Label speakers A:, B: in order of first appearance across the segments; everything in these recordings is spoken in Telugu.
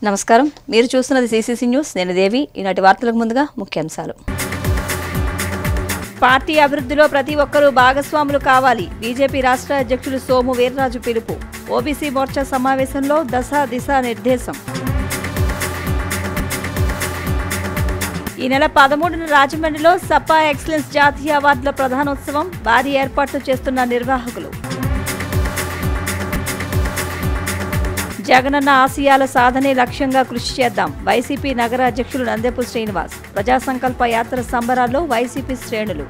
A: నమస్కారం మీరు చూస్తున్నది సిసిసి న్యూస్ నేను దేవి ఈనాటి వార్తలకు ముందుగా ముఖ్యాంశాలు పార్టీ అభివృద్ధిలో ప్రతి ఒక్కరూ భాగస్వాములు కావాలి బీజేపీ రాష్ట్ర అధ్యక్షులు సోము వీర్రాజు పిలుపు ఓబీసీ మోర్చా సమావేశంలో దశ దిశ నిర్దేశం ఈ నెల పదమూడున రాజమండ్రిలో సప్పా ఎక్సలెన్స్ జాతీయ అవార్డుల ప్రధానోత్సవం భారీ ఏర్పాట్లు చేస్తున్న నిర్వాహకులు జగనన్న ఆశయాల సాధనే లక్ష్యంగా కృషి చేద్దాం వైసీపీ నగర అధ్యక్షులు నందేపు శ్రీనివాస్ ప్రజా సంకల్ప యాత్ర సంబరాల్లో వైసీపీ శ్రేణులు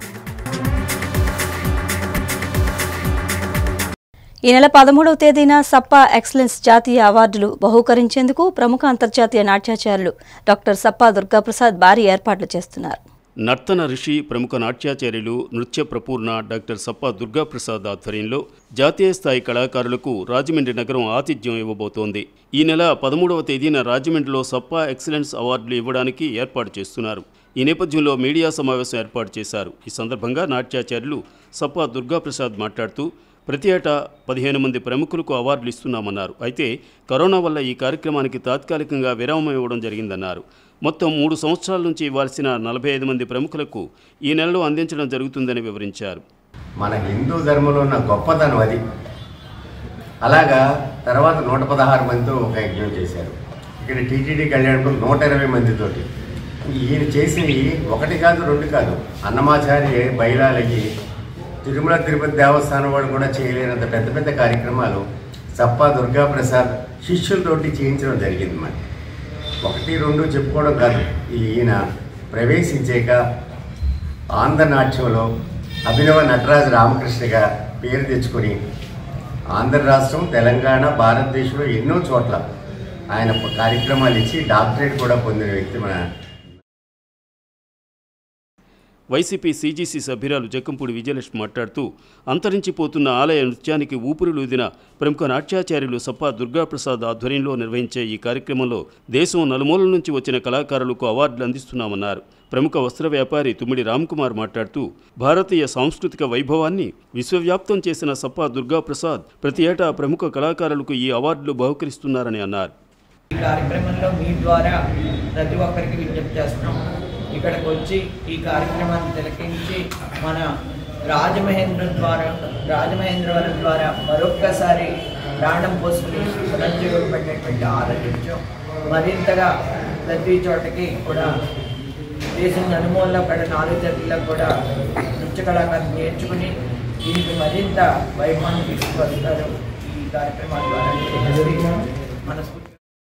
A: ఈ నెల పదమూడవ తేదీన సప్పా ఎక్సలెన్స్ జాతీయ అవార్డులు బహూకరించేందుకు ప్రముఖ అంతర్జాతీయ నాట్యాచార్యులు డాక్టర్ సప్పా దుర్గాప్రసాద్ భారీ ఏర్పాట్లు చేస్తున్నారు
B: నర్తన ఋషి ప్రముఖ నాట్యాచార్యులు నృత్య ప్రపూర్ణ డాక్టర్ సప్ప దుర్గాప్రసాద్ ఆధ్వర్యంలో జాతీయ స్థాయి కళాకారులకు రాజమండ్రి నగరం ఆతిథ్యం ఇవ్వబోతోంది ఈ నెల పదమూడవ తేదీన రాజమండ్రిలో సప్పా ఎక్సలెన్స్ అవార్డులు ఇవ్వడానికి ఏర్పాటు చేస్తున్నారు ఈ నేపథ్యంలో మీడియా సమావేశం ఏర్పాటు చేశారు ఈ సందర్భంగా నాట్యాచార్యులు సప్ప దుర్గాప్రసాద్ మాట్లాడుతూ ప్రతి ఏటా పదిహేను మంది ప్రముఖులకు అవార్డులు ఇస్తున్నామన్నారు అయితే కరోనా వల్ల ఈ కార్యక్రమానికి తాత్కాలికంగా విరామం ఇవ్వడం జరిగిందన్నారు మొత్తం మూడు సంవత్సరాల నుంచి ఇవ్వాల్సిన నలభై ఐదు మంది ప్రముఖులకు ఈ నెలలో అందించడం జరుగుతుందని వివరించారు
C: మన హిందూ ధర్మంలో ఉన్న గొప్పతనం అది అలాగా తర్వాత నూట పదహారు మందితో ఒక యజ్ఞం చేశారు ఇక్కడ టీటీడీ కళ్యాణం నూట ఇరవై మందితోటి ఈయన చేసినవి ఒకటి కాదు రెండు కాదు అన్నమాచార్య బయలాలకి తిరుమల తిరుపతి దేవస్థానం వాడు కూడా చేయలేనంత పెద్ద పెద్ద కార్యక్రమాలు సప్పా దుర్గాప్రసాద్ శిష్యులతోటి చేయించడం జరిగింది మరి ఒకటి రెండు చెప్పుకోవడం కాదు ఈయన ప్రవేశించాక ఆంధ్రనాట్యంలో అభినవ నటరాజు రామకృష్ణగా పేరు తెచ్చుకొని ఆంధ్ర రాష్ట్రం తెలంగాణ భారతదేశంలో ఎన్నో చోట్ల ఆయన కార్యక్రమాలు ఇచ్చి డాక్టరేట్ కూడా పొందిన వ్యక్తి మన
B: వైసీపీ సీజీసీ సభ్యురాలు జక్కంపూడి విజయలక్ష్మి మాట్లాడుతూ అంతరించిపోతున్న ఆలయ నృత్యానికి ఊపిరులూదిన ప్రముఖ నాట్యాచార్యులు సప్పా దుర్గాప్రసాద్ ఆధ్వర్యంలో నిర్వహించే ఈ కార్యక్రమంలో దేశం నలుమూలల నుంచి వచ్చిన కళాకారులకు అవార్డులు అందిస్తున్నామన్నారు ప్రముఖ వస్త్ర వ్యాపారి తుమ్మిడి రామ్కుమార్ మాట్లాడుతూ భారతీయ సాంస్కృతిక వైభవాన్ని విశ్వవ్యాప్తం చేసిన సప్పా దుర్గాప్రసాద్ ప్రతి ఏటా ప్రముఖ కళాకారులకు ఈ అవార్డులు బహుకరిస్తున్నారని అన్నారు
D: ఈ కార్యక్రమంలో మీ ద్వారా ప్రతి ఒక్కరికి విజ్ఞప్తి చేస్తున్నాం ఇక్కడికి వచ్చి ఈ కార్యక్రమాన్ని తిలకించి మన రాజమహేంద్ర ద్వారా రాజమహేంద్రవరం ద్వారా మరొక్కసారి ప్రాణం పోసుకుని పునర్జీవపడినటువంటి ఆరోగ్యం మరింతగా ప్రతి చోటకి కూడా దేశం నలుమూలలో పడిన ఆరోగ్యాలకు కూడా నృత్య కళాకారులు నేర్చుకుని దీనికి మరింత వైభవాన్ని తీసుకువస్తారు ఈ కార్యక్రమాల ద్వారా మనస్ఫూర్తి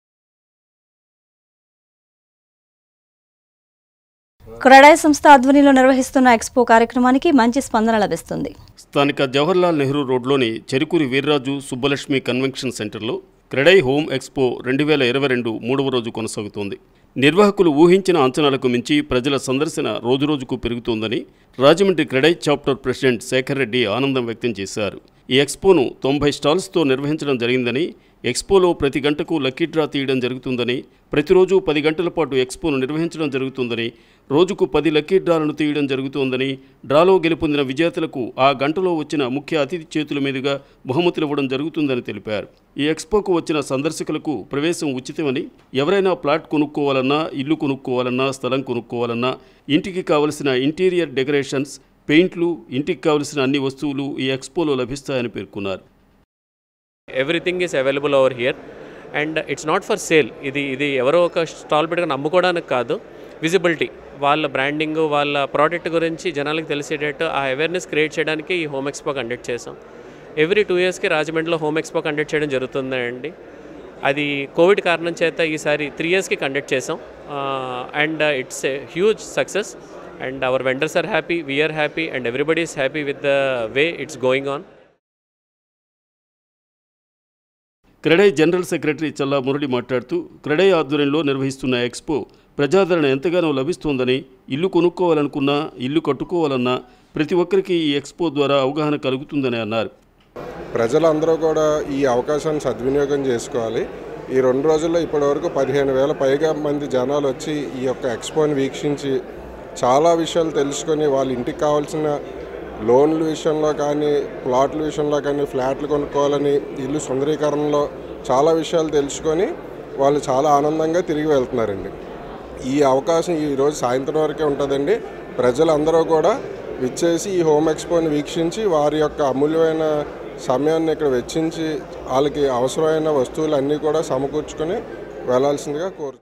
A: క్రడాయ్ సంస్థ ఆధ్వర్యంలో నిర్వహిస్తున్న ఎక్స్పో కార్యక్రమానికి మంచి స్పందన లభిస్తుంది
B: స్థానిక జవహర్లాల్ నెహ్రూ రోడ్లోని చెరుకూరి వీర్రాజు సుబ్బలక్ష్మి కన్వెన్షన్ సెంటర్లో క్రెడై హోమ్ ఎక్స్పో రెండు వేల ఇరవై రెండు మూడవ రోజు కొనసాగుతోంది నిర్వాహకులు ఊహించిన అంచనాలకు మించి ప్రజల సందర్శన రోజురోజుకు పెరుగుతోందని Rajahmundry CREDAI chapter president Sekhar Reddy ఆనందం వ్యక్తం చేశారు ఈ ఎక్స్పోను తొంభై స్టాల్స్తో నిర్వహించడం జరిగిందని ఎక్స్పోలో ప్రతి గంటకు లక్కీ డ్రా తీయడం జరుగుతుందని ప్రతిరోజు పది గంటల పాటు ఎక్స్పోను నిర్వహించడం జరుగుతుందని రోజుకు పది లక్కీ డ్రాలను తీయడం జరుగుతోందని డ్రాలో గెలుపొందిన విజేతలకు ఆ గంటలో వచ్చిన ముఖ్య అతిథి చేతుల మీదుగా బహుమతులు ఇవ్వడం జరుగుతుందని తెలిపారు ఈ ఎక్స్పోకు వచ్చిన సందర్శకులకు ప్రవేశం ఉచితమని ఎవరైనా ప్లాట్ కొనుక్కోవాలన్నా ఇల్లు కొనుక్కోవాలన్నా స్థలం కొనుక్కోవాలన్నా ఇంటికి కావలసిన ఇంటీరియర్ డెకరేషన్స్ పెయింట్లు ఇంటికి కావలసిన అన్ని వస్తువులు ఈ ఎక్స్పోలో లభిస్తాయని పేర్కొన్నారు
E: everything is available over here and it's not for sale ఇది ఇది ఎవరో ఒక స్టాల్ పెట్టుకుని అమ్ముకోవడానికి కాదు విజిబిలిటీ వాళ్ళ బ్రాండింగ్ వాళ్ళ ప్రోడక్ట్ గురించి జనాలకు తెలిసేటట్టు ఆ అవేర్నెస్ క్రియేట్ చేయడానికి ఈ హోమ్ ఎక్స్పో కండక్ట్ చేసాం ఎవ్రీ టూ ఇయర్స్కి రాజమండ్రిలో హోమ్ ఎక్స్పో కండక్ట్ చేయడం జరుగుతుందండి అది కోవిడ్ కారణం చేత ఈసారి త్రీ ఇయర్స్కి కండక్ట్ చేసాం and it's a huge success and our vendors are happy we are happy and everybody is happy with the way it's going on
B: CREDAI general secretary Challa Murali మాట్లాడుతూ క్రెడై ఆధ్వర్యంలో నిర్వహిస్తున్న ఎక్స్పో ప్రజాదరణ ఎంతగానో లభిస్తోందని ఇల్లు కొనుక్కోవాలనుకున్నా ఇల్లు కట్టుకోవాలన్నా ప్రతి ఒక్కరికి ఈ ఎక్స్పో ద్వారా అవగాహన కలుగుతుందని అన్నారు
F: ప్రజలందరూ కూడా ఈ అవకాశాన్ని సద్వినియోగం చేసుకోవాలి ఈ రెండు రోజుల్లో ఇప్పటివరకు పదిహేను వేల పైగా మంది జనాలు వచ్చి ఈ యొక్క ఎక్స్పోని వీక్షించి చాలా విషయాలు తెలుసుకొని వాళ్ళ ఇంటికి కావాల్సిన లోన్ల విషయంలో కానీ ప్లాట్ల విషయంలో కానీ ఫ్లాట్లు కొనుక్కోవాలని ఇల్లు సుందరీకరణలో చాలా విషయాలు తెలుసుకొని వాళ్ళు చాలా ఆనందంగా తిరిగి వెళ్తున్నారండి ఈ అవకాశం ఈరోజు సాయంత్రం వరకే ఉంటుందండి ప్రజలందరూ కూడా విచ్చేసి ఈ హోమ్ ఎక్స్పోని వీక్షించి వారి యొక్క అమూల్యమైన సమయాన్ని ఇక్కడ వెచ్చించి వాళ్ళకి అవసరమైన వస్తువులన్నీ కూడా సమకూర్చుకొని వెళ్ళాల్సిందిగా కోరు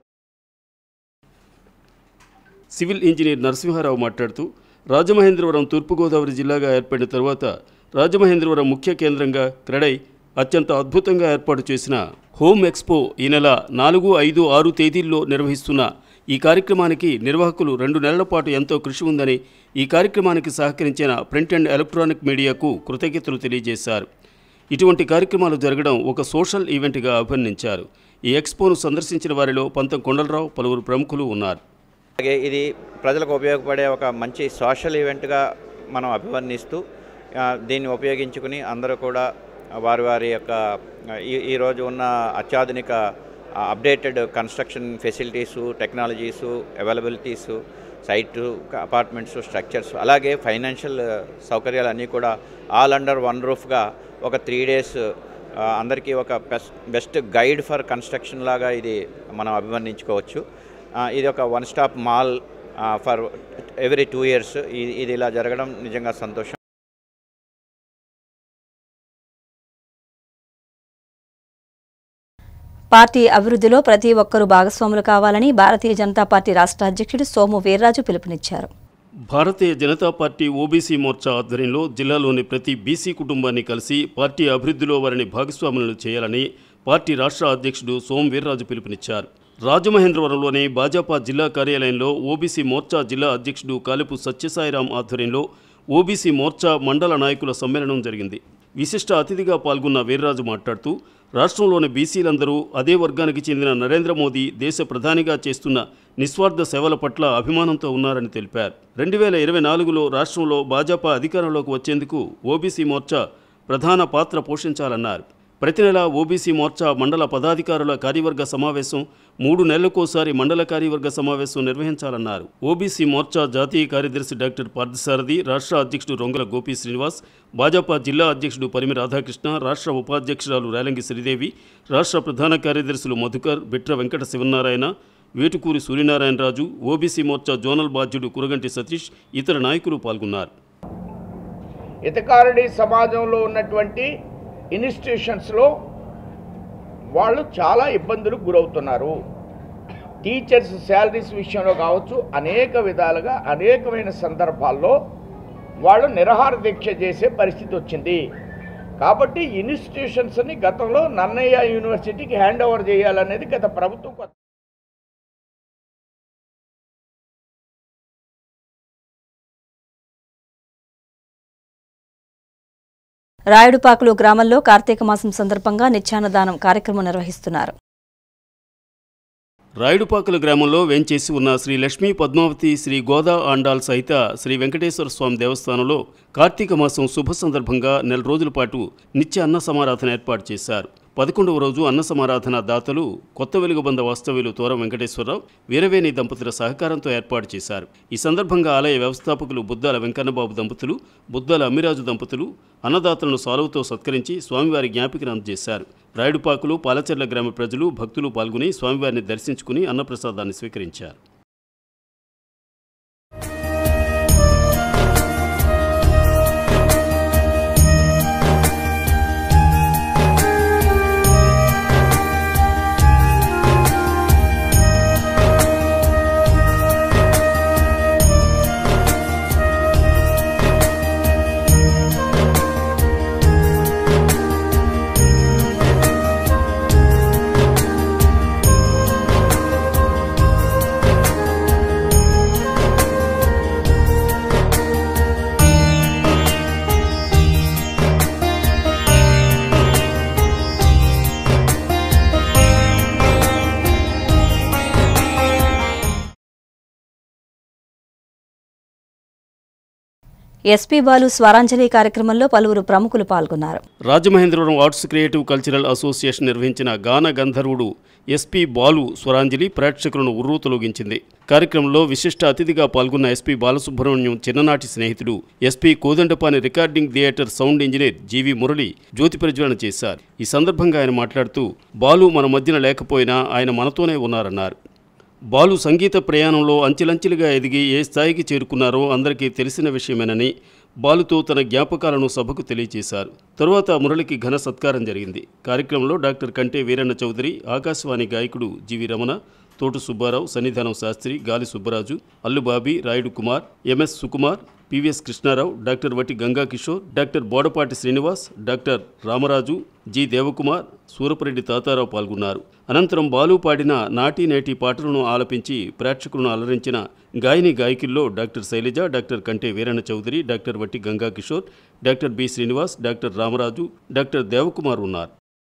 B: సివిల్ ఇంజనీర్ నరసింహారావు మాట్లాడుతూ రాజమహేంద్రవరం తూర్పుగోదావరి జిల్లాగా ఏర్పడిన తర్వాత రాజమహేంద్రవరం ముఖ్య కేంద్రంగా క్రెడై అత్యంత అద్భుతంగా ఏర్పాటు చేసిన హోమ్ ఎక్స్పో ఈ నెల నాలుగు ఐదు ఆరు తేదీల్లో నిర్వహిస్తున్న ఈ కార్యక్రమానికి నిర్వాహకులు రెండు నెలల పాటు ఎంతో కృషి ఉందని ఈ కార్యక్రమానికి సహకరించిన ప్రింట్ అండ్ ఎలక్ట్రానిక్ మీడియాకు కృతజ్ఞతలు తెలియజేశారు ఇటువంటి కార్యక్రమాలు జరగడం ఒక సోషల్ ఈవెంట్గా అభివర్ణించారు ఈ ఎక్స్పోను సందర్శించిన వారిలో పంతం కొండలరావు పలువురు ప్రముఖులు ఉన్నారు
G: అలాగే ఇది ప్రజలకు ఉపయోగపడే ఒక మంచి సోషల్ ఈవెంట్గా మనం అభివర్ణిస్తూ ఆ, దీన్ని ఉపయోగించుకుని అందరూ కూడా వారి వారి యొక్క ఆ, ఈ ఈరోజు ఉన్న అత్యాధునిక updated construction facilities technologies availabilities site apartments structures అలాగే ఫైనాన్షియల్ సౌకర్యాలు అన్నీ కూడా ఆల్ అండర్ వన్ రూఫ్గా ఒక త్రీ డేస్ అందరికీ ఒక best best guide for construction లాగా ఇది మనం అభివర్ణించుకోవచ్చు ఆ, ఇది ఒక one stop mall for every two years ఇది ఇలా జరగడం నిజంగా సంతోషం
A: పార్టీ అభివృద్ధిలో ప్రతి ఒక్కరూ భాగస్వాములు కావాలని భారతీయ జనతా పార్టీ రాష్ట్ర అధ్యక్షుడు సోము వీర్రాజు పిలుపునిచ్చారు
B: భారతీయ జనతా పార్టీ ఓబీసీ మోర్చా ఆధ్వర్యంలో జిల్లాలోని ప్రతి బీసీ కుటుంబాన్ని కలిసి పార్టీ అభివృద్ధిలో వారిని భాగస్వాములను చేయాలని పార్టీ రాష్ట్ర అధ్యక్షుడు సోం వీర్రాజు పిలుపునిచ్చారు రాజమహేంద్రవరంలోని భాజపా జిల్లా కార్యాలయంలో ఓబీసీ మోర్చా జిల్లా అధ్యక్షుడు కాలిపు సత్యసాయిరాం ఆధ్వర్యంలో ఓబీసీ మోర్చా మండల నాయకుల సమ్మేళనం జరిగింది విశిష్ట అతిథిగా పాల్గొన్న వీర్రాజు మాట్లాడుతూ రాష్ట్రంలోని బీసీలందరూ అదే వర్గానికి చెందిన నరేంద్ర మోదీ దేశ ప్రధానిగా చేస్తున్న నిస్వార్థ సేవల పట్ల అభిమానంతో ఉన్నారని తెలిపారు రెండు వేల ఇరవై నాలుగులో రాష్ట్రంలో భాజపా అధికారంలోకి వచ్చేందుకు ఓబీసీ మోర్చా ప్రధాన పాత్ర పోషించాలన్నారు ప్రతి నెల ఓబీసీ మోర్చా మండల పదాధికారుల కార్యవర్గ సమావేశం మూడు నెలలకోసారి మండల కార్యవర్గ సమావేశం నిర్వహించాలన్నారు ఓబీసీ మోర్చా జాతీయ కార్యదర్శి డాక్టర్ పార్థసారథి రాష్ట్ర అధ్యక్షుడు రొంగల గోపి శ్రీనివాస్ భాజపా జిల్లా అధ్యక్షుడు పరిమి రాధాకృష్ణ రాష్ట్ర ఉపాధ్యక్షురాలు రేలంగి శ్రీదేవి రాష్ట్ర ప్రధాన కార్యదర్శులు మధుకర్ బిట్ర వెంకట శివనారాయణ వేటుకూరి సూర్యనారాయణరాజు ఓబీసీ మోర్చా జోనల్ బాధ్యుడు కురగంటి సతీష్ ఇతర నాయకులు పాల్గొన్నారు
H: ఇతకారుడి సమాజంలో ఉన్నటువంటి ఇన్స్టిట్యూషన్స్లో వాళ్ళు చాలా ఇబ్బందులకు గురవుతున్నారు టీచర్స్ శాలరీస్ విషయంలో కావచ్చు అనేక విధాలుగా అనేకమైన సందర్భాల్లో వాళ్ళు నిరహార దీక్ష చేసే పరిస్థితి వచ్చింది కాబట్టి ఇన్స్టిట్యూషన్స్ని గతంలో నన్నయ్య యూనివర్సిటీకి హ్యాండ్ ఓవర్ చేయాలనేది గత ప్రభుత్వం కొత్త
A: రాయుడుపాకులు గ్రామంలో కార్తీక మాసం సందర్భంగా నిత్యాన్నదానం కార్యక్రమం నిర్వహిస్తున్నారు
B: రాయుడుపాకల గ్రామంలో వేంచేసి ఉన్న శ్రీ లక్ష్మీ పద్మావతి శ్రీ గోదా ఆండాల్ సహిత శ్రీ వెంకటేశ్వర స్వామి దేవస్థానంలో కార్తీక మాసం శుభ సందర్భంగా నెల రోజుల పాటు నిత్య అన్న సమారాధన ఏర్పాటు చేశారు పదకొండవ రోజు అన్న సమారాధన దాతలు కొత్త వెలుగుబంద వాస్తవ్యులు తోరం వెంకటేశ్వరరావు వీరవేణి దంపతుల సహకారంతో ఏర్పాటు చేశారు ఈ సందర్భంగా ఆలయ వ్యవస్థాపకులు బుద్దాల వెంకన్నబాబు దంపతులు బుద్దాల అమ్మిరాజు దంపతులు అన్నదాతలను సాలువతో సత్కరించి స్వామివారి జ్ఞాపికను అందజేశారు రాయుడుపాకులు పాలచెర్ల గ్రామ ప్రజలు భక్తులు పాల్గొని స్వామివారిని దర్శించుకుని అన్నప్రసాదాన్ని స్వీకరించారు
A: ఎస్పీ బాలు స్వరాంజలి కార్యక్రమంలో పలువురు ప్రముఖులు పాల్గొన్నారు
B: Rajamahendravaram arts creative cultural association నిర్వహించిన గాన గంధర్వుడు ఎస్పీ బాలు స్వరాంజలి ప్రేక్షకులను ఉర్రూతలొగించింది కార్యక్రమంలో విశిష్ట అతిథిగా పాల్గొన్న ఎస్పీ బాలసుబ్రహ్మణ్యం చిన్ననాటి స్నేహితుడు SP Kodandapani recording theatre sound engineer GV Murali జ్యోతి ప్రజ్వలన చేశారు ఈ సందర్భంగా ఆయన మాట్లాడుతూ బాలు మన మధ్యన లేకపోయినా ఆయన మనతోనే ఉన్నారన్నారు బాలు సంగీత ప్రయాణంలో అంచెలంచెలుగా ఎదిగి ఏ స్థాయికి చేరుకున్నారో అందరికీ తెలిసిన విషయమేనని బాలుతో తన జ్ఞాపకాలను సభకు తెలియజేశారు తరువాత మురళికి ఘన సత్కారం జరిగింది కార్యక్రమంలో డాక్టర్ కంటే వీరన్న చౌదరి ఆకాశవాణి గాయకుడు జీవి Ramana తోటు Subbarao Sannidhanam Sastry Gali Subbaraju Allubabi Rayudu Kumar MS Sukumar PVS Krishnarao doctor Vati Ganga Kishore doctor Bodapati Srinivas doctor Ramaraju G Devakumar Surapareddy Tatarao పాల్గొన్నారు అనంతరం బాలు పాడిన నాటి నేటి పాటలను ఆలపించి ప్రేక్షకులను అలరించిన గాయని గాయకుల్లో డాక్టర్ శైలజ డాక్టర్ కంటే Veeranna Chowdary doctor Vatti Ganga Kishore doctor B Srinivas doctor Ramaraju doctor Devakumar ఉన్నారు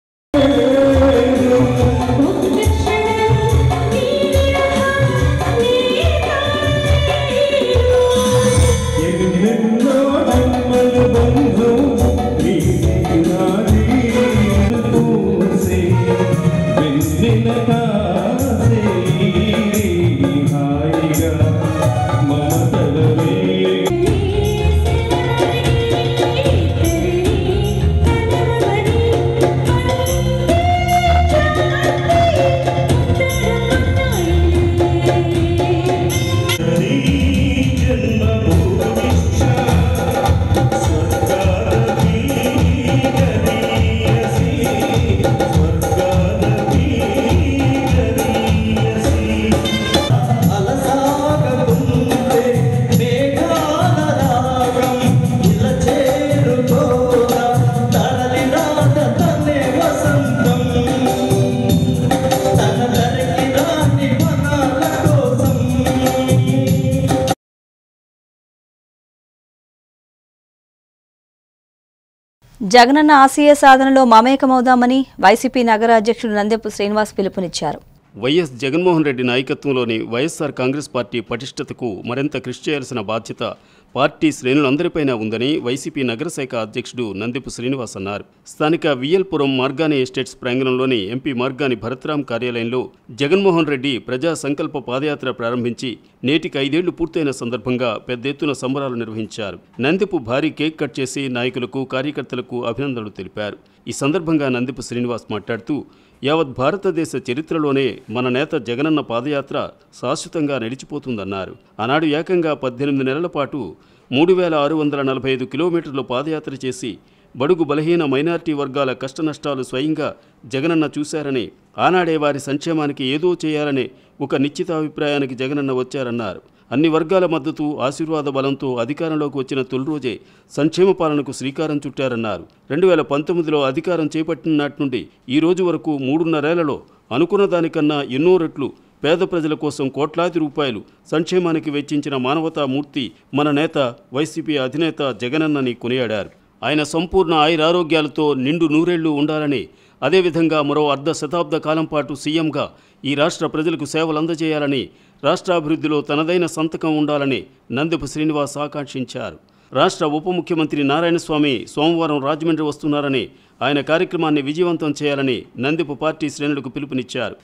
A: జగనన్న ఆశయ సాధనలో మమేకమవుదామని వైసీపీ నగర అధ్యక్షుడు నందెపు శ్రీనివాస్ పిలుపునిచ్చారు
B: వైఎస్ జగన్మోహన్ రెడ్డి నాయకత్వంలోని వైఎస్ఆర్ కాంగ్రెస్ పార్టీ పటిష్టతకు మరింత కృషి చేయాల్సిన బాధ్యత పార్టీ శ్రేణులందరిపైన ఉందని వైసీపీ నగరశాఖ అధ్యక్షుడు నందిపు శ్రీనివాస్ అన్నారు స్థానిక వియల్పురం మార్గాని ఎస్టేట్స్ ప్రాంగణంలోని ఎంపీ మార్గాని భరత్రాం కార్యాలయంలో జగన్మోహన్ రెడ్డి ప్రజా సంకల్ప పాదయాత్ర ప్రారంభించి నేటికి ఐదేళ్లు పూర్తయిన సందర్భంగా పెద్ద ఎత్తున సంబరాలు నిర్వహించారు నందిపు భారీ కేక్ కట్ చేసి నాయకులకు కార్యకర్తలకు అభినందనలు తెలిపారు ఈ సందర్భంగా నందిపు శ్రీనివాస్ మాట్లాడుతూ యావత్ భారతదేశ చరిత్రలోనే మన నేత జగనన్న పాదయాత్ర శాశ్వతంగా నడిచిపోతుందన్నారు ఆనాడు ఏకంగా పద్దెనిమిది నెలల పాటు మూడు వేల ఆరు వందల నలభై ఐదు కిలోమీటర్లు పాదయాత్ర చేసి బడుగు బలహీన మైనార్టీ వర్గాల కష్టనష్టాలు స్వయంగా జగనన్న చూశారని ఆనాడే వారి సంక్షేమానికి ఏదో చేయాలనే ఒక నిశ్చితాభిప్రాయానికి జగనన్న వచ్చారన్నారు అన్ని వర్గాల మద్దతు ఆశీర్వాద బలంతో అధికారంలోకి వచ్చిన తొలి రోజే సంక్షేమ పాలనకు శ్రీకారం చుట్టారన్నారు రెండు వేల పంతొమ్మిదిలో అధికారం చేపట్టిన నాటి నుండి ఈ రోజు వరకు మూడున్నరేళ్లలో అనుకున్న దానికన్నా ఎన్నో రెట్లు పేద ప్రజల కోసం కోట్లాది రూపాయలు సంక్షేమానికి వెచ్చించిన మానవతామూర్తి మన నేత వైసీపీ అధినేత జగనన్నని కొనియాడారు ఆయన సంపూర్ణ ఆయురారోగ్యాలతో నిండు నూరేళ్లు ఉండాలని అదేవిధంగా మరో అర్ధ శతాబ్ద కాలం పాటు సీఎంగా ఈ రాష్ట్ర ప్రజలకు సేవలు అందజేయాలని రాష్ట్రాభివృద్ధిలో తనదైన సంతకం ఉండాలని నందపు శ్రీనివాస్ ఆకాంక్షించారు రాష్ట్ర ఉప ముఖ్యమంత్రి నారాయణస్వామి సోమవారం రాజమండ్రి వస్తున్నారని ఆయన కార్యక్రమాన్ని విజయవంతం చేయాలని నందిపు పార్టీ శ్రేణులకు పిలుపునిచ్చారు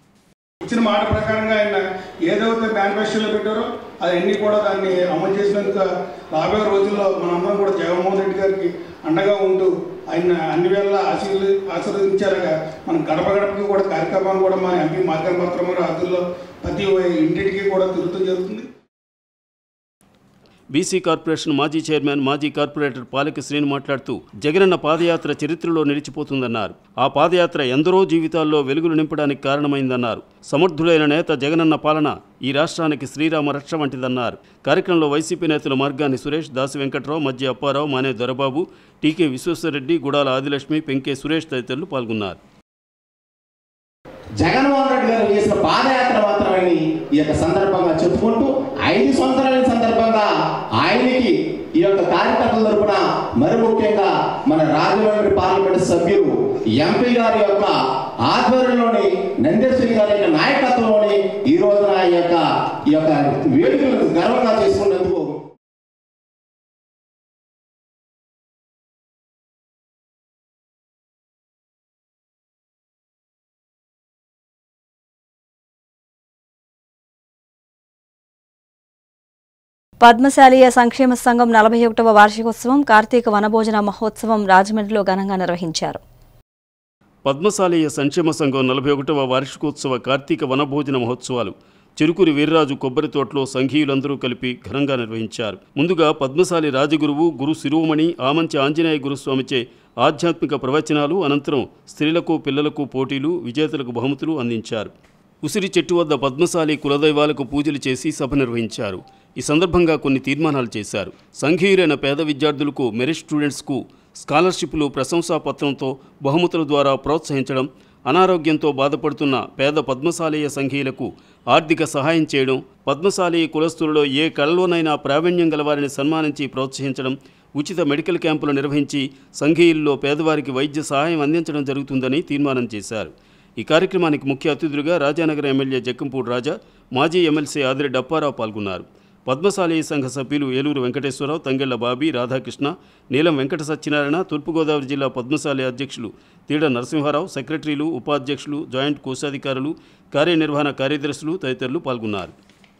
I: ఇచ్చిన మాట ప్రకారంగా ఆయన ఏదైతే మేనిఫెస్టోలో పెట్టారో అవన్నీ కూడా దాన్ని అమలు చేసినందుకు రాబోయే రోజుల్లో మనందరం కూడా జగన్మోహన్ రెడ్డి గారికి అండగా ఉంటూ ఆయన అన్ని వేళ ఆశీర్వ ఆశీర్వదించారుగా మనం గడప గడపకి కూడా కార్యక్రమాన్ని కూడా మన ఎంపీ మార్గం మాత్రమే రాత్రుల్లో ప్రతి ఇంటికి కూడా తిరుగుతూ జరుగుతుంది
B: బీసీ కార్పొరేషన్ మాజీ చైర్మన్ మాజీ కార్పొరేటర్ పాలక శ్రీని మాట్లాడుతూ జగనన్న పాదయాత్ర చరిత్రలో నిలిచిపోతుందన్నారు ఆ పాదయాత్ర ఎందరో జీవితాల్లో వెలుగులు నింపడానికి కారణమైందన్నారు సమర్థుడైన నేత జగనన్న పాలన ఈ రాష్ట్రానికి శ్రీరామ రక్ష వంటిదన్నారు కార్యక్రమంలో వైసీపీ నేతలు మార్గాని సురేష్ దాసి వెంకట్రావు మధ్య అప్పారావు మానే దొరబాబు టీకే విశ్వేశ్వరరెడ్డి గుడాల ఆదిలక్ష్మి పెంకే సురేష్ తదితరులు పాల్గొన్నారు
J: జగన్మోహన్ రెడ్డి గారు చేసిన పాదయాత్ర మాత్రమే ఈ యొక్క సందర్భంగా చెప్పుకుంటూ ఐదు సంవత్సరాల సందర్భంగా ఆయనకి ఈ యొక్క కార్యకర్తల తరపున మరి ముఖ్యంగా మన రాజమండ్రి పార్లమెంట్ సభ్యులు ఎంపీ గారి యొక్క ఆధ్వర్యంలోని నందేశ్వరి గారి యొక్క నాయకత్వంలోని ఈ రోజున ఈ యొక్క ఈ యొక్క వేడుకలను గర్వంగా చేసుకున్నందుకు
A: పద్మశాలీయ సంక్షేమ సంఘం నలభై ఒకటవ వార్షికోత్సవం కార్తీక వనభోజన మహోత్సవం రాజమండ్రిలో ఘనంగా నిర్వహించారు
B: పద్మశాలీయ సంక్షేమ సంఘం నలభై ఒకటవ వార్షికోత్సవ కార్తీక వనభోజన మహోత్సవాలు చెరుకురి వీర్రాజు కొబ్బరి తోటలో సంఘీయులందరూ కలిపి ఘనంగా నిర్వహించారు ముందుగా పద్మశాలి రాజగురువు గురు శిరోమణి ఆమంచి ఆంజనేయ గురుస్వామిచే ఆధ్యాత్మిక ప్రవచనాలు అనంతరం స్త్రీలకు పిల్లలకు పోటీలు విజేతలకు బహుమతులు అందించారు ఉసిరి చెట్టు వద్ద పద్మశాలి కులదైవాలకు పూజలు చేసి సభ నిర్వహించారు ఈ సందర్భంగా కొన్ని తీర్మానాలు చేశారు సంఘీయులైన పేద విద్యార్థులకు మెరిట్ స్టూడెంట్స్కు స్కాలర్షిప్లు ప్రశంసా పత్రంతో బహుమతుల ద్వారా ప్రోత్సహించడం అనారోగ్యంతో బాధపడుతున్న పేద పద్మశాలీయ సంఘీయులకు ఆర్థిక సహాయం చేయడం పద్మశాలి కులస్తులలో ఏ కళలోనైనా ప్రావీణ్యం గలవారిని సన్మానించి ప్రోత్సహించడం ఉచిత మెడికల్ క్యాంపులు నిర్వహించి సంఘీయుల్లో పేదవారికి వైద్య సహాయం అందించడం జరుగుతుందని తీర్మానం చేశారు ఈ కార్యక్రమానికి ముఖ్య అతిథులుగా రాజానగరం ఎమ్మెల్యే జక్కంపూడి రాజా మాజీ ఎమ్మెల్సీ ఆదిరెడ్డి అప్పారావు పాల్గొన్నారు పద్మశాలి సంఘ సభ్యులు ఏలూరు వెంకటేశ్వరరావు తంగెళ్ల బాబీ రాధాకృష్ణ నీలం వెంకట సత్యనారాయణ తూర్పుగోదావరి జిల్లా పద్మశాలి అధ్యక్షులు తీడ నరసింహారావు సెక్రటరీలు ఉపాధ్యక్షులు జాయింట్ కోశాధికారులు కార్యనిర్వహణ కార్యదర్శులు తదితరులు పాల్గొన్నారు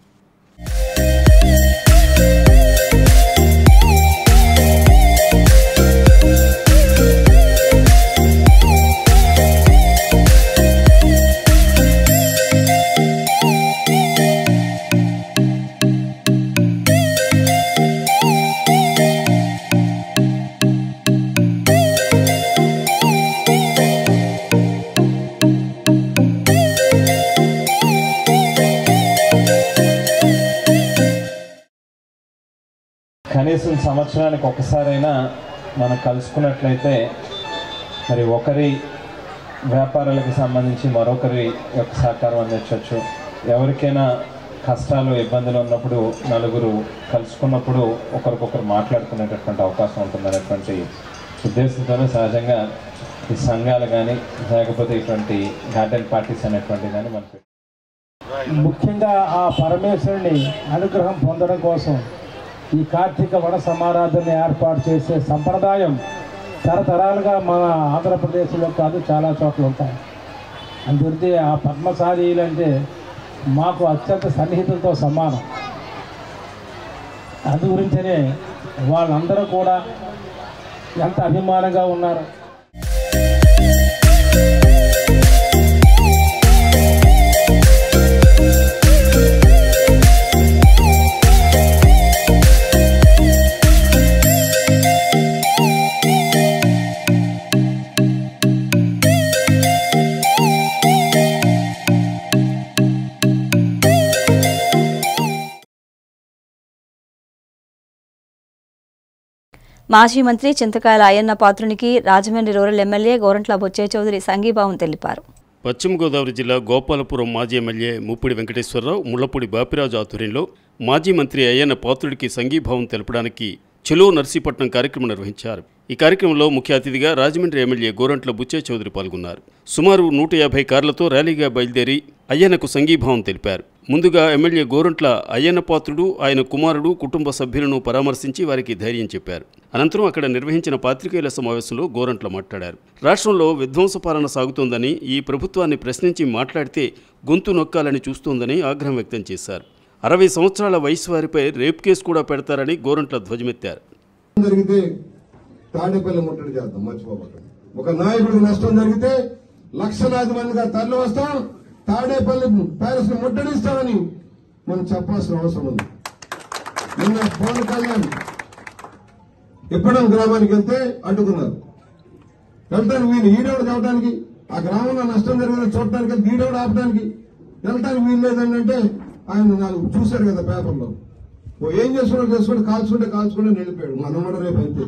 K: కనీసం సంవత్సరానికి ఒకసారైనా మనం కలుసుకున్నట్లయితే మరి ఒకరి వ్యాపారాలకు సంబంధించి మరొకరి యొక్క సహకారం అందించవచ్చు ఎవరికైనా కష్టాలు ఇబ్బందులు ఉన్నప్పుడు నలుగురు కలుసుకున్నప్పుడు ఒకరికొకరు మాట్లాడుకునేటటువంటి అవకాశం ఉంటుందనేటువంటి ఉద్దేశంతోనే సహజంగా ఈ సంఘాలు కానీ లేకపోతే ఇటువంటి గార్డెన్ పార్టీస్ అనేటువంటివి కానీ మనకు
L: ముఖ్యంగా ఆ పరమేశ్వరుని అనుగ్రహం పొందడం కోసం ఈ కార్తీక వన సమారాధన ఏర్పాటు చేసే సంప్రదాయం తరతరాలుగా మన ఆంధ్రప్రదేశ్లో కాదు చాలా చోట్ల ఉంటాయి అందుకే ఆ పద్మశాలీలు అంటే మాకు అత్యంత సన్నిహితులతో సమానం అందు గురించనే వాళ్ళందరూ కూడా ఎంత అభిమానంగా ఉన్నారు
A: మాజీ మంత్రి చింతకాయల అయ్యన్న పాత్రునికి రాజమండ్రి రూరల్ ఎమ్మెల్యే గోరంట్ల బొచ్చయ్య చౌదరి సంఘీభావం తెలిపారు
B: పశ్చిమ గోదావరి జిల్లా గోపాలపురం మాజీ ఎమ్మెల్యే ముప్పిడి వెంకటేశ్వరరావు ముళ్లపూడి బాపిరాజు ఆధ్వర్యంలో మాజీ మంత్రి అయ్యన్న పాత్రుడికి సంఘీభావం తెలపడానికి చెలో నర్సీపట్నం కార్యక్రమం నిర్వహించారు ఈ కార్యక్రమంలో ముఖ్య అతిథిగా రాజమండ్రి ఎమ్మెల్యే గోరంట్ల బుచ్చయ్య చౌదరి పాల్గొన్నారు సుమారు నూట యాభై కార్లతో ర్యాలీగా బయలుదేరి అయ్యన్నకు సంఘీభావం తెలిపారు ముందుగా ఎమ్మెల్యే గోరంట్ల అయ్యన్న పాత్రుడు ఆయన కుమారుడు కుటుంబ సభ్యులను పరామర్శించి వారికి ధైర్యం చెప్పారు అనంతరం అక్కడ నిర్వహించిన పాత్రికేయుల సమావేశంలో గోరంట్ల మాట్లాడారు రాష్ట్రంలో విధ్వంస పాలన సాగుతోందని ఈ ప్రభుత్వాన్ని ప్రశ్నించి మాట్లాడితే గొంతు నొక్కాలని చూస్తోందని ఆగ్రహం వ్యక్తం చేశారు అరవై సంవత్సరాల వయసు వారిపై రేప్ కేసు కూడా పెడతారని గోరంట్ల ధ్వజమెత్తారు
M: జరిగితే తాడేపల్లి ముట్టడి చేద్దాం మర్చిపోబోకండి ఒక నాయకుడికి నష్టం జరిగితే లక్షలాది మందిగా తరలి వస్తాం తాడేపల్లి ప్యాలెస్ ని ముట్టడిస్తామని మనం చెప్పాల్సిన అవసరం ఉంది నిన్న పవన్ కళ్యాణ్ ఎప్పుడం గ్రామానికి వెళ్తే అడ్డుకున్నారు వెళ్తానికి వీళ్ళు ఈడోడు కావడానికి ఆ గ్రామంలో నష్టం జరిగిందని చూడటానికి వెళ్తే ఈడోడు ఆపడానికి వెళ్తానికి వీలు లేదంటే ఆయన నాకు చూశారు కదా పేపర్లో ఓ ఏం చేసుకున్నా చేసుకుంటే కాల్చుకుంటే కాల్చుకుంటే వెళ్ళిపోయాడు మనం కూడా రేపు అంతే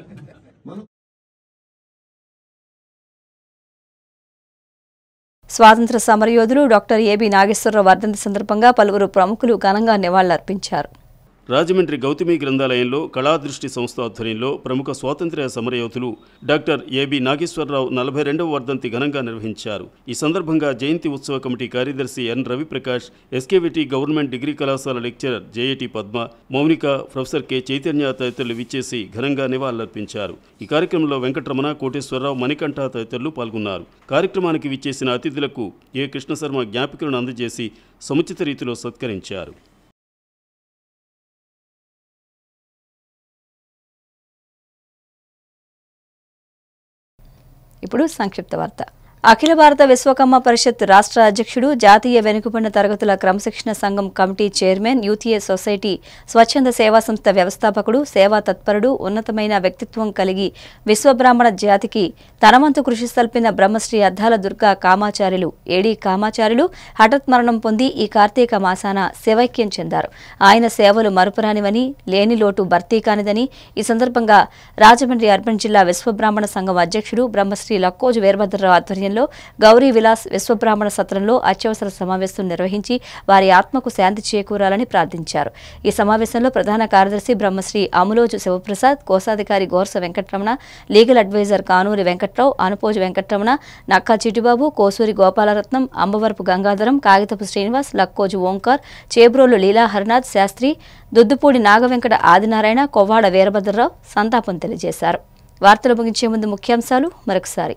A: స్వాతంత్ర సమరయోధులు డాక్టర్ ఏబి నాగేశ్వరరావు వర్ధంతి సందర్భంగా పలువురు ప్రముఖులు ఘనంగా నివాళులర్పించారు
B: రాజమండ్రి గౌతమి గ్రంథాలయంలో కళాదృష్టి సంస్థ ఆధ్వర్యంలో ప్రముఖ స్వాతంత్ర్య సమరయోధులు డాక్టర్ ఏబి నాగేశ్వరరావు నలభై రెండవ వర్ధంతి ఘనంగా నిర్వహించారు ఈ సందర్భంగా జయంతి ఉత్సవ కమిటీ కార్యదర్శి N Raviprakash SKVT government degree కళాశాల lecturer JAT Padma Mounika professor K Chaitanya తదితరులు విచ్చేసి ఘనంగా నివాళులర్పించారు ఈ కార్యక్రమంలో వెంకటరమణ కోటేశ్వరరావు మణికంఠ తదితరులు పాల్గొన్నారు కార్యక్రమానికి విచ్చేసిన అతిథులకు ఏ కృష్ణశర్మ జ్ఞాపికలను అందజేసి సముచిత రీతిలో సత్కరించారు
A: ఇప్పుడు సంక్షిప్త వార్త అఖిల భారత విశ్వకర్మ పరిషత్ రాష్ట్ర అధ్యక్షుడు జాతీయ వెనుకబడిన తరగతుల క్రమశిక్షణ సంఘం కమిటీ చైర్మన్ యూటీఏ సొసైటీ స్వచ్ఛంద సేవా సంస్థ వ్యవస్థాపకుడు సేవా తత్పరుడు ఉన్నతమైన వ్యక్తిత్వం కలిగి విశ్వబ్రాహ్మణ జాతికి తనవంతు కృషి సల్పిన బ్రహ్మశ్రీ అద్దాల దుర్గా కామాచార్యులు ఏడీ కామాచార్యులు హఠత్ మరణం పొంది ఈ కార్తీక మాసాన శివైక్యం చెందారు ఆయన సేవలు మరుపురానివని లేని లోటు భర్తీ కానిదని ఈ సందర్భంగా రాజమండ్రి అర్బన్ జిల్లా విశ్వబ్రాహ్మణ సంఘం అధ్యక్షుడు బ్రహ్మశ్రీ లక్కోజు వీరభద్రరావు ఆధ్వర్యంలో గౌరీ విలాస్ విశ్వబ్రాహ్మణ సత్రంలో అత్యవసర సమావేశం నిర్వహించి వారి ఆత్మకు శాంతి చేకూరాలని ప్రార్థించారు ఈ సమావేశంలో ప్రధాన కార్యదర్శి బ్రహ్మశ్రీ అములోజు శివప్రసాద్ కోశాధికారి గోర్స వెంకటరమణ లీగల్ అడ్వైజర్ కానూరి వెంకట్రావు అనుపోజు వెంకటరమణ నక్కా చిటిబాబు కోసూరి గోపాలరత్నం అంబవరపు గంగాధరం కాగితపు శ్రీనివాస్ లక్కోజు ఓంకార్ చేబ్రోలు లీలా హరినాథ్ శాస్త్రి దుద్దుపూడి నాగవెంకట ఆదినారాయణ కొవ్వాడ వీరభద్రరావు సంతాపం తెలియజేశారు వార్తలు ముగించే ముందు ముఖ్యాంశాలు మరొకసారి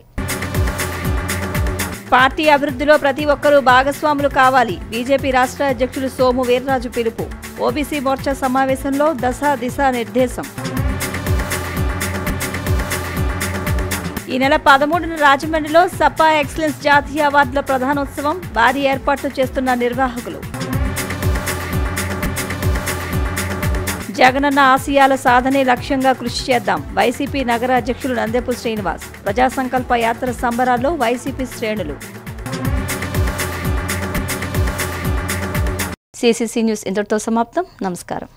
A: పార్టీ అభివృద్ధిలో ప్రతి ఒక్కరూ భాగస్వాములు కావాలి బీజేపీ రాష్ట్ర అధ్యక్షుడు సోము వీర్రాజు పిలుపు ఓబీసీ మోర్చా సమావేశంలో దశ దిశ నిర్దేశం ఈ నెల పదమూడున రాజమండ్రిలో సప్పా ఎక్సలెన్స్ జాతీయ అవార్డుల ప్రధానోత్సవం భారీ ఏర్పాట్లు చేస్తున్న నిర్వాహకులు జగనన్న ఆశయాల సాధనే లక్ష్యంగా కృషి చేద్దాం వైసీపీ నగర అధ్యక్షులు నందెపు శ్రీనివాస్ ప్రజా సంకల్ప యాత్ర సంబరాల్లో వైసీపీ శ్రేణులు సిసిసి న్యూస్ ఇంతటితో సమాప్తం నమస్కారం